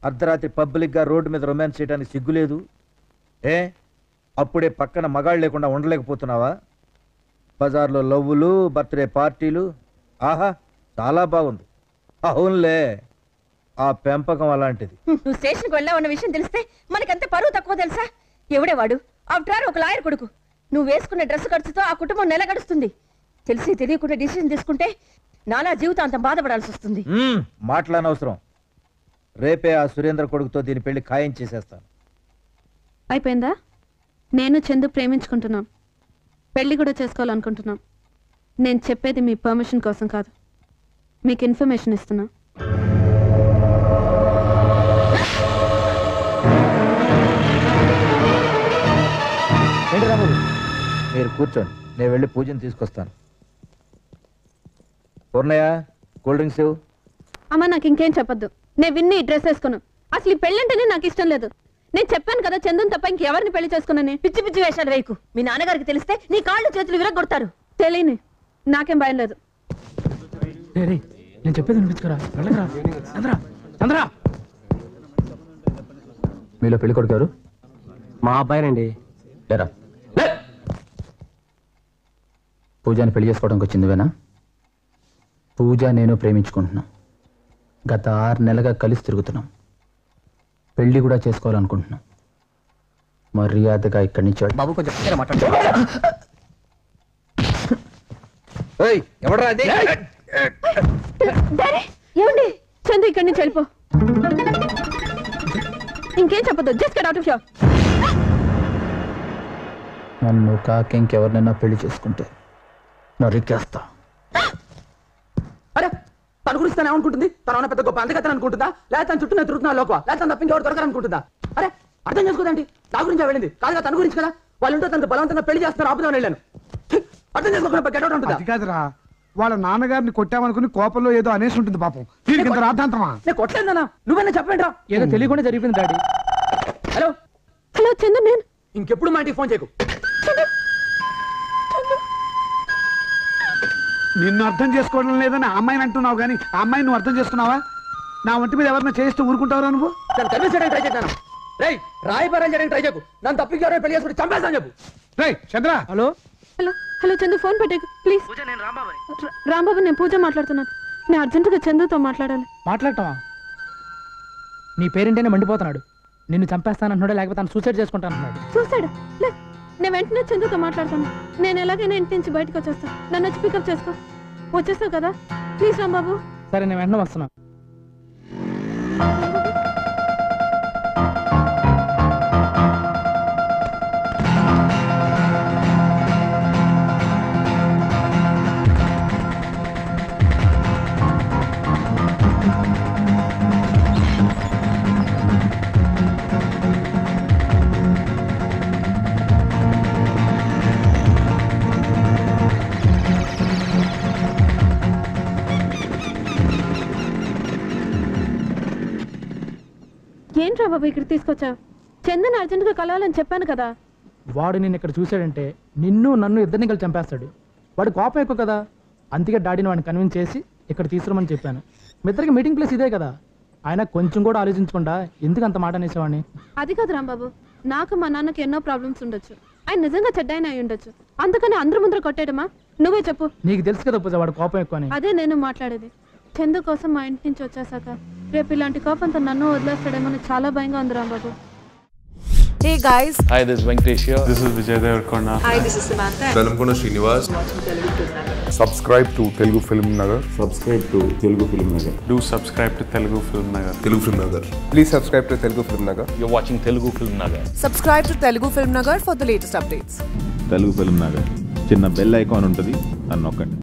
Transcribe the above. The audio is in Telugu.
అర్ధరాత్రి పబ్లిక్గా రోడ్డు మీద రొమాన్స్ చేయడానికి సిగ్గులేదు ఏ అప్పుడే పక్కన మగాళ్ళు లేకుండా ఉండలేకపోతున్నావా బజార్లో లవ్వులు బర్త్డే పార్టీలు ఆహా చాలా బాగుంది అవునులే ఆ పెంపకం అలాంటిది నువ్వు స్టేషన్కి వెళ్ళావన్న విషయం తెలిస్తే మనకంత పరువు తక్కువ తెలుసా ఎవడే వాడు ఆఫ్టర్ ఒక లాయర్ కొడుకు నువ్వు వేసుకున్న డ్రెస్ ఖర్చుతో ఆ కుటుంబం నెల గడుస్తుంది తెలిసి తెలియకుండా డిసిషన్ తీసుకుంటే నానా జీవితాంతం బాధపడాల్సి వస్తుంది మ్మ్, మాట్లాడనవసరం రేపే ఆ సురేంద్ర కొడుకుతో దీని పెళ్లి ఖాయం చేసేస్తాను అయిపోయిందా నేను చందు ప్రేమించుకుంటున్నాం పెళ్లి కూడా చేసుకోవాలనుకుంటున్నాం నేను చెప్పేది మీ పర్మిషన్ కోసం కాదు మీకు ఇన్ఫర్మేషన్ ఇస్తున్నా ఏంటి రాము మీరు కూర్చోండి నేను వెళ్ళి పూజను తీసుకొస్తాను పూర్ణయ్య కూల్ డ్రింక్స్ ఇవ్వు అమ్మ నాకు ఇంకేం చెప్పొద్దు నేను విన్ని ఈ డ్రెస్ వేసుకున్నాను అసలు ఈ పెళ్ళంటేనే నాకు ఇష్టం లేదు నేను చెప్పాను కదా చందుని తప్ప ఇంకెవరిని పెళ్లి చేసుకున్నాను పిచ్చి పిచ్చి వేషాలు వేయకు మీ నాన్నగారికి తెలిస్తే నీ కాళ్ళు చేతులు విరగొడతారు తెలియని నాకేం భయం లేదు రే రే నేను చెప్పేది వినిపించుకురా వెళ్ళకరా చంద్ర చంద్ర మీలో పెళ్లి కొడుకు ఎవరు మా అబ్బాయినండి లేరా పూజని పెళ్లి చేసుకోవడానికి వచ్చిందివేనా పూజ నేను ప్రేమించుకుంటున్నాం గత ఆరు నెలలుగా కలిసి తిరుగుతున్నాం పెళ్లి కూడా చేసుకోవాలనుకుంటున్నాం మర్యాదగా ఇక్కడి నుంచి వెళ్ళు. బాబు కొంచెం పక్కన మాట్లాడు ఏయ్ ఎవడరా అది డాడీ ఏమండి చందు ఇక్కడి నుంచి వెళ్ళిపో ఇంకేం చెప్పదు just get out of here నన్ను కాక ఇంకెవరినైనా పెళ్లి చేసుకుంటే నరికేస్తా అరే తన గురించి తను ఏమనుకుంటుంది తన ఏమన్నా పెద్ద గొప్ప అందుకతను అనుకుంటుందా లేదా తన చుట్టూ నేను తిరుగుతున్నా లోపల లేదా తన తప్ప ఇంకెవరు దొరకరు అనుకుంటుందా అరే అర్థం చేసుకోదండి నా గురించి వెళ్ళింది కాదుగా తన గురించి కదా వాళ్ళు ఉంటే తనకు బలవంతంగా పెళ్లి చేస్తున్నారు ఆపుదామని వెళ్ళాను ఛీ, అర్థం చేసుకోకుండా గెట్ అవుట్ ఉంటుందా అది కాదురా వాళ్ళ నాన్నగారిని కొట్టామనుకుని కోపంలో ఏదో అనేసి ఉంటుంది పాపం దీనికి ఇంత రాద్ధాంతమా నేను కొట్టలేదన్నా నువ్వైనా చెప్పండి రా ఏదో తెలియకుండా జరిగిపోయింది డాడీ హలో హలో చందు నేను ఇంకెప్పుడు మా ఇంటికి ఫోన్ చేయకు నిన్ను అర్థం చేసుకోవడం లేదని ఆ అమ్మాయిని అంటున్నావు కానీ ఆ అమ్మాయిని నువ్వు అర్థం చేసుకున్నావా నా ఒంటి మీద ఎవరిని చేస్తూ ఊరుకుంటావురా నువ్వు నన్ను కన్విన్స్ చేయడానికి ట్రై చేశాను రేయ్ రాయబారం చేయడానికి ట్రై చేయకు నన్ను తప్పికి ఎవరైనా పెళ్లి చేసుకుంటే చంపేస్తాను చెప్పు రేయ్ Chandra hello hello hello Chandu phone పెట్టేకు ప్లీజ్ రా- రాంబాబు నేను పూజ మాట్లాడుతున్నాను నేను అర్జెంటుగా చందుతో మాట్లాడాలి మాట్లాడటమా నీ పేరెంటేనే మండిపోతున్నాడు నిన్ను చంపేస్తానంటున్నాడు లేకపోతే తను సూసైడ్ చేసుకుంటానంటున్నాడు చూసాడు లే నేను వెంటనే చందుతో మాట్లాడతాను నేను ఎలాగైనా ఇంటి నుంచి బయటకు వచ్చేస్తాను నన్ను వచ్చి పికప్ చేసుకో వచ్చేస్తావు కదా ప్లీజ్ రాంబాబు సరే నేను వెంటనే వస్తున్నా ఏంట్రా బాబు ఇక్కడ తీసుకొచ్చావు చందన్ అర్జెంటుగా కలవాలని చెప్పాను కదా వాడు నిన్ను ఇక్కడ చూశాడంటే నిన్ను నన్ను ఇద్దరిని కలిసి చంపేస్తాడు వాడు కోపం ఎక్కువ కదా అందుకే డాడీని వాడిని కన్విన్స్ చేసి ఇక్కడ తీసుకురమని చెప్పాను మీ ఇద్దరికి మీటింగ్ ప్లేస్ ఇదే కదా ఆయన కొంచెం కూడా ఆలోచించకుండా ఎందుకు అంత మాట అనేసేవాడిని అది కాదు రాంబాబు నాకు మా నాన్నకి ఎన్నో ప్రాబ్లమ్స్ ఉండొచ్చు ఆయన నిజంగా చెడ్డాయన అయి ఉండొచ్చు అందుకని అందరి ముందర కొట్టేయడమా నువ్వే చెప్పు నీకు తెలుసు కదా పూజ వాడు కోపం ఎక్కువ అని అదే నేను మాట్లాడేది చందు కోసం మా ఇంటి నుంచి వచ్చేసాక రేపు ఇలాంటి కోపంతో నన్ను వదిలేస్తాడేమో అని చాలా భయంగా ఉంది Rambabu Hey guys, Hi, this is Venkatesh here. This is Vijay Devarkonda. hi, this is Samantha. Velankonda Srinivas subscribe to Telugu film Nagar subscribe to Telugu film Nagar Do subscribe to Telugu Film Nagar. Telugu film Nagar please subscribe to Telugu film Nagar You're watching Telugu Film Nagar. Subscribe to Telugu Film Nagar for the latest updates. Telugu film Nagar చిన్న బెల్ ఐకాన్ ఉంటుంది అని నొక్కండి